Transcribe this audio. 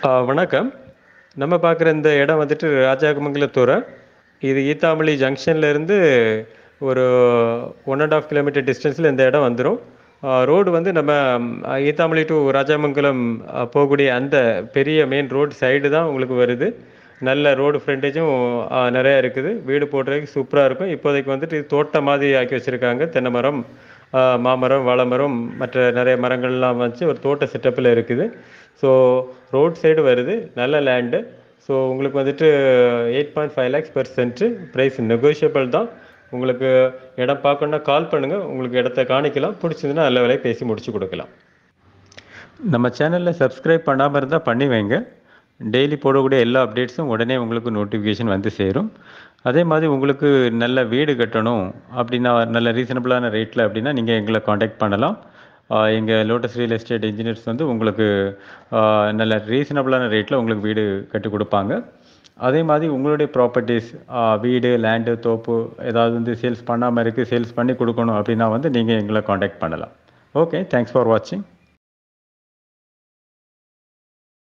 ஆ, வணக்கம் நம்ம பார்க்குற இந்த இடம் வந்துட்டு ராஜாமங்கலத்தூரை இது ஈத்தாமொழி ஜங்ஷன்ல இருந்து ஒரு ஒன் அண்ட் ஆஃப் கிலோமீட்டர் டிஸ்டன்ஸில் இந்த இடம் வந்துடும் ரோடு வந்து நம்ம ம், ஈத்தாமொழி டு ராஜாமங்கலம் ஆ, போகக்கூடிய அந்த பெரிய மெயின் ரோடு சைடு தான் உங்களுக்கு வருது நல்ல ரோடு ஃப்ரண்டேஜும் நிறையா இருக்குது வீடு போடுறதுக்கு சூப்பராக இருக்கும் இப்போதைக்கு வந்துட்டு இது தோட்டம் மாதிரி ஆக்கி வச்சுருக்காங்க தென்னை மரம் ஆ, மாமரம் வாழைமரம் மற்ற நிறைய மரங்கள்லாம் வச்சு ஒரு தோட்ட செட்டப்பில் இருக்குது ஸோ ரோட் சைடு வருது நல்ல லேண்டு ஸோ உங்களுக்கு வந்துட்டு eight point five lakhs per cent price negotiable தான் உங்களுக்கு இடம் பார்க்கணுன்னா கால் பண்ணுங்கள் உங்களுக்கு இடத்த காணிக்கலாம் பிடிச்சதுன்னா நல்ல விலையை பேசி முடிச்சு கொடுக்கலாம் நம்ம சேனலில் சப்ஸ்கிரைப் பண்ணாமல் இருந்தால் பண்ணி வைங்க டெய்லி போடக்கூடிய எல்லா அப்டேட்ஸும் உடனே உங்களுக்கு நோட்டிஃபிகேஷன் வந்து சேரும் அதே மாதிரி உங்களுக்கு நல்ல வீடு கட்டணும் அப்படின்னா நல்ல ரீசனபிளான ரேட்டில் அப்படின்னா நீங்கள் எங்களை காண்டாக்ட் பண்ணலாம் எங்கள் லோட்டஸ் ரியல் எஸ்டேட் இன்ஜினியர்ஸ் வந்து உங்களுக்கு ஆஹ், நல்ல ரீசனபிளான ரேட்டில் உங்களுக்கு வீடு கட்டி கொடுப்பாங்க அதே மாதிரி உங்களுடைய ப்ராப்பர்ட்டிஸ் வீடு லேண்டு தோப்பு ஏதாவது வந்து சேல்ஸ் பண்ணாமல் இருக்குது சேல்ஸ் பண்ணி கொடுக்கணும் அப்படின்னா வந்து நீங்கள் எங்களை காண்டாக்ட் பண்ணலாம் ஓகே தேங்க்ஸ் ஃபார் வாட்சிங்